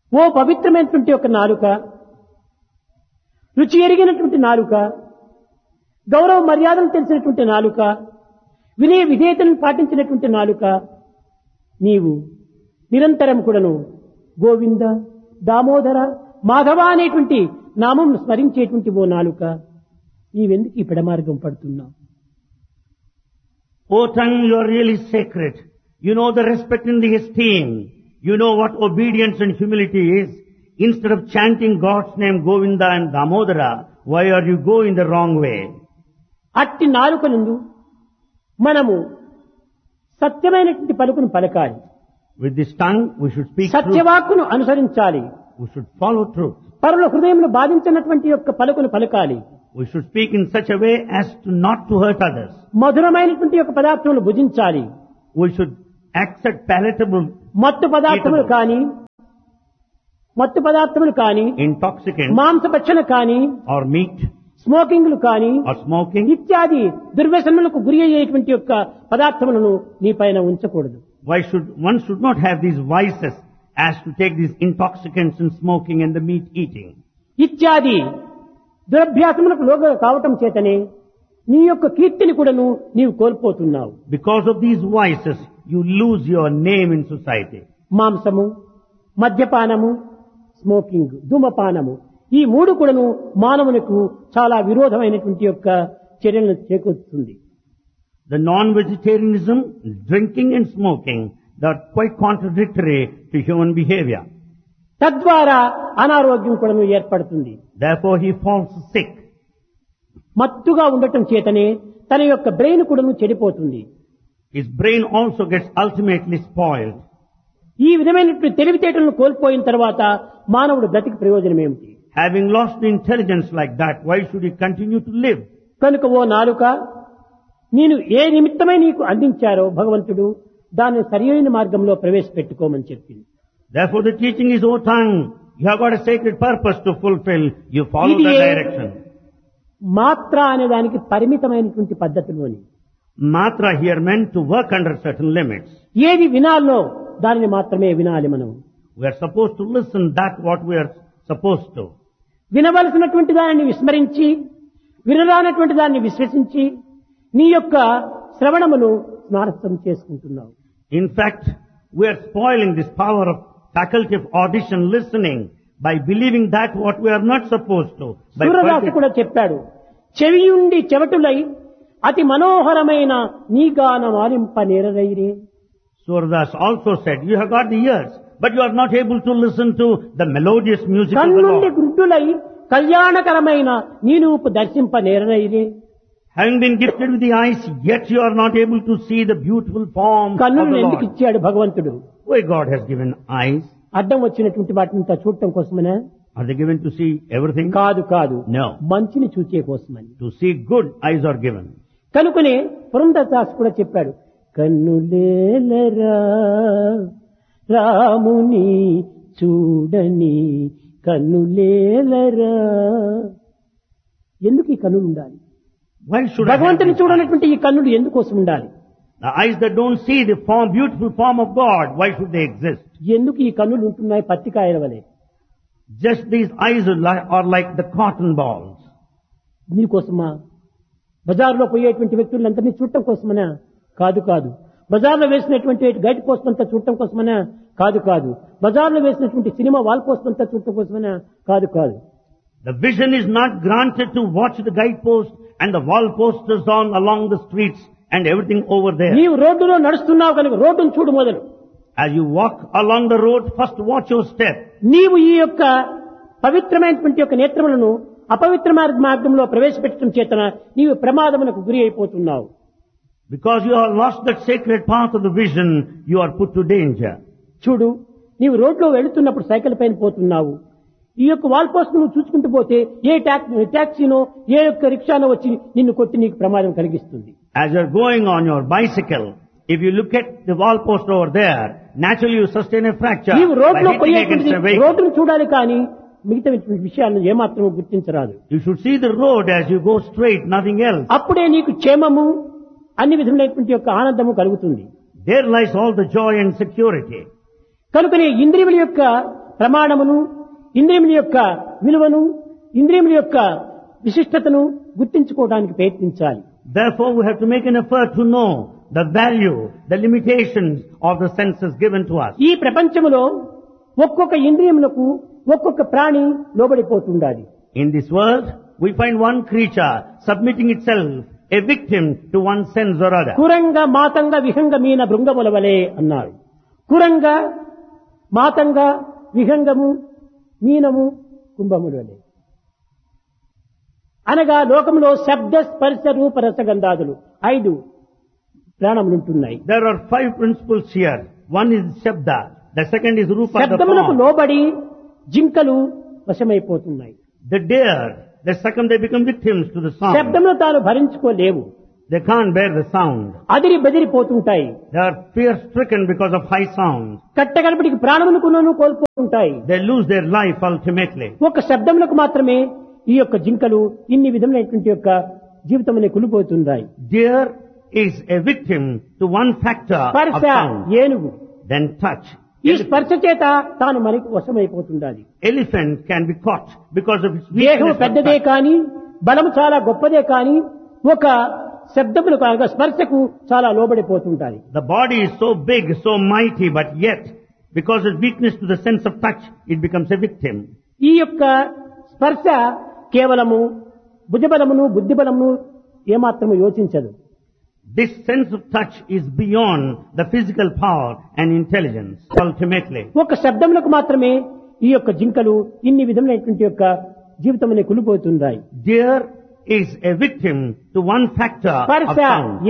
ఓ పవిత్రమైనటువంటి ఒక నాలుక రుచి ఎరిగినటువంటి నాలుక గౌరవ మర్యాదలు తెలిసినటువంటి నాలుక వినయ విధేయతలను పాటించినటువంటి నాలుక నీవు నిరంతరం కూడాను గోవింద దామోదర మాధవ అనేటువంటి నామం స్మరించేటువంటి ఓ నాలుక నీవెందుకు ఈ పెడమార్గం పడుతున్నావు O tongue, you are really sacred. You know the respect and the esteem. You know what obedience and humility is. Instead of chanting God's name Govinda and Damodara, why are you going the wrong way? అట్టి నాలుకనందు మనము సత్యమైనటువంటి పలుకును పలకాలి With this tongue, we should speak truth. సత్యవాక్కును అనుసరించాలి We should follow truth. పరుల హృదయంలో బాధించినటువంటి యొక్క పలుకును పలకాలి We should speak in such a way as to not to hurt others. మధురమైనటువంటి యొక్క పదార్థములు భుజించాలి We should accept palatable మత్తు పదార్థములు Eatable. కానీ మత్తు పదార్థములు కానీ intoxicants మాంసభక్షణ కానీ or meat స్మోకింగ్లు కానీ or smoking. ఇత్యాది దుర్వ్యసనములకు గురి అయ్యేటువంటి యొక్క పదార్థములను నీ పైన ఉంచకూడదు Why should, one should not have these vices as to take these intoxicants and smoking and the meat eating. ఇత్యాది దురభ్యాసములకు లోగ కావటం చేతనే నీ యొక్క కీర్తిని కూడాను నీవు కోల్పోతున్నావు Because of these vices, you lose your name in society. మాంసము మద్యపానము స్మోకింగ్ ధూమపానము ఈ మూడు కూడాను మానవునికి చాలా విరోధమైనటువంటి యొక్క చర్యలను చేకూరుతుంది The non-vegetarianism, drinking and smoking, they are quite contradictory to human behavior. తద్వారా అనారోగ్యం కూడాను ఏర్పడుతుంది Therefore he falls sick. మత్తుగా ఉండటం చేతనే తన యొక్క బ్రెయిన్ కూడాను చెడిపోతుంది His brain also gets ultimately spoiled. ఈ విధమైనటువంటి తెలివితేటలను కోల్పోయిన తర్వాత మానవుడు బ్రతికి ప్రయోజనం ఏమిటి Having lost the intelligence like that, why should he continue to live? కనుక ఓ నాలుక నేను ఏ నిమిత్తమై నీకు అందించారో భగవంతుడు దాన్ని సరియైన మార్గంలో ప్రవేశపెట్టుకోమని చెప్పింది Therefore the teaching is, O tongue, you have got a sacred purpose to fulfill. You follow ఇది the ఏ- direction. మాత్ర అనే దానికి పరిమితమైనటువంటి పద్ధతిలోని Matra here meant to work under certain limits. ఏది వినాలో దానిని మాత్రమే వినాలి మనం We are supposed to listen that what we are supposed to. వినవలసినటువంటి దానిని విస్మరించి వినరానటువంటి దాన్ని విశ్వసించి నీ యొక్క శ్రవణమును స్నారస్థం చేసుకుంటున్నావు In fact, we are spoiling this power of faculty of audition listening by believing that what we are not supposed to. By సూర్యదాసు permitting- కూడా చెప్పాడు చెవియుండి చెవటులై అతి మనోహరమైన నీ గానం ఆలింప నేరరైరే Surdas also said, you have got the ears, but you are not able to listen to the melodious music of the కన్నుండి Lord. గుడ్డులై కళ్యాణకరమైన నీ రూపు దర్శింప నేరనైరే Having been gifted with the eyes, yet you are not able to see the beautiful form of కన్నులను the ఎందుకు Lord. ఇచ్చాడు భగవంతుడు Why God has given eyes? అడ్డం వచ్చినటువంటి వాటిని అంతా చూడటం కోసమనే Are they given to see everything? కాదు కాదు No. మంచిని చూచే కోసమని To see good, eyes are given. కనుకనే పురంధరదాస్ కూడా చెప్పాడు కన్నులేలరా రాముని చూడని కన్నులేలరా ఎందుకు ఈ కన్నులు ఉండాలి Why should I have భగవంతుని these eyes? చూడనటువంటి ఈ కన్నులు ఎందుకోసం ఉండాలి The eyes that don't see the form, beautiful form of God, why should they exist? ఎందుకు ఈ కన్నులు ఉంటున్నాయి పత్తికాయల వలె Just these eyes are like, are like the cotton balls. మీకోసమా బజార్లో పోయేటువంటి వ్యక్తులందరినీ చూడటం కోసమనా కాదు కాదు బజార్లో వేసినటువంటి గైడ్ పోస్ట్ అంతా చూడటం కోసమనా కాదు కాదు బజార్లో వేసినటువంటి సినిమా వాల్ పోస్ట్ అంతా చూడటం కోసమనా కాదు కాదు The vision is not granted to watch the guidepost and the wall posters on along the streets and everything over there. నీవు రోడ్డులో నడుస్తున్నావు కనుక రోడ్డును చూడు మొదలు As you walk along the road, first watch your step. నీవు ఈ యొక్క పవిత్రమైనటువంటి యొక్క నేత్రములను అపవిత్ర మార్గ మార్గంలో ప్రవేశపెట్టడం చేతన నీవు ప్రమాదమునకు గురి అయిపోతున్నావు Because you have lost that sacred path of the vision, you are put to danger. చూడు నీవు రోడ్లో వెళుతున్నప్పుడు సైకిల్ పైన పోతున్నావు ఈ యొక్క వాల్ పోస్ట్ నువ్వు చూసుకుంటూ పోతే ఏ టాక్- టాక్సీనో ఏ యొక్క రిక్షానో వచ్చి నిన్ను కొట్టి నీకు ప్రమాదం కలిగిస్తుంది As you're going on your bicycle, if you look at the wall post over there, naturally you sustain a fracture నీవు by రోడ్లో hitting against పోయేటువంటి a vehicle. రోడ్డును చూడాలి కానీ మిగతా విషయాలను ఏమాత్రం గుర్తించరాదు You should see the road as you go straight, nothing else. అప్పుడే నీకు క్షేమము అన్ని విధములైనటువంటి యొక్క ఆనందము కలుగుతుంది There lies all the joy and security. కనుకనే ఇంద్రియముల యొక్క ప్రమాణమును ఇంద్రియముల యొక్క విలువను ఇంద్రియముల యొక్క విశిష్టతను గుర్తించుకోవడానికి ప్రయత్నించాలి Therefore, we have to make an effort to know the value, the limitations of the senses given to us. ఈ ప్రపంచములో ఒక్కొక్క ఇంద్రియములకు ఒక్కొక్క ప్రాణి లోబడిపోతుండాలి In this world, we find one creature submitting itself, a victim to one sense or other. కురంగ మాతంగ విహంగ మీన భృంగముల వలె అన్నారు కురంగ మాతంగ విహంగము మీనము కుంభముల వలె అనగా లోకంలో శబ్ద స్పర్శ రూప రసగంధాదులు ఐదు ప్రాణములుంటున్నాయి There are five principles here. One is Shabda, the second is Rupa, the శబ్దములకు form. లోబడి జింకలు వశమైపోతున్నాయి The deer, the second they become victims to the sound. శబ్దమును తాను భరించుకోలేవు They can't bear the sound. అదిరి బెదిరిపోతుంటాయి They are fear stricken because of high sound. కట్టగడపటికి ప్రాణమునుకును కోల్పోతుంటాయి They lose their life ultimately. ఒక శబ్దములకు మాత్రమే ఈ యొక్క జింకలు ఇన్ని విధములైనటువంటి యొక్క జీవితముని కులిపోతున్నాయి Deer is a victim to one factor of స్పర్శ sound. ఏనుగు Then touch. ఈ స్పర్శ చేత తాను మనకి వశమైపోతుండాలి Elephant can be caught because of its దేహం weakness. of పెద్దదే touch. కాని బలము చాలా గొప్పదే కాని ఒక శబ్దములకు అనగా స్పర్శకు చాలా లోబడిపోతుంటాయి The body is so big, so mighty, but yet, because of weakness to the sense of touch, it becomes a victim. ఈ యొక్క స్పర్శ కేవలము భుజబలమును బుద్ధిబలమును ఏమాత్రము యోచించదు This sense of touch is beyond the physical power and intelligence, ultimately. ఒక శబ్దములకు మాత్రమే ఈ యొక్క జింకలు ఇన్ని విధములైనటువంటి యొక్క జీవితముని కులిపోతున్నాయి Deer is a victim to one factor of స్పర్శ sound.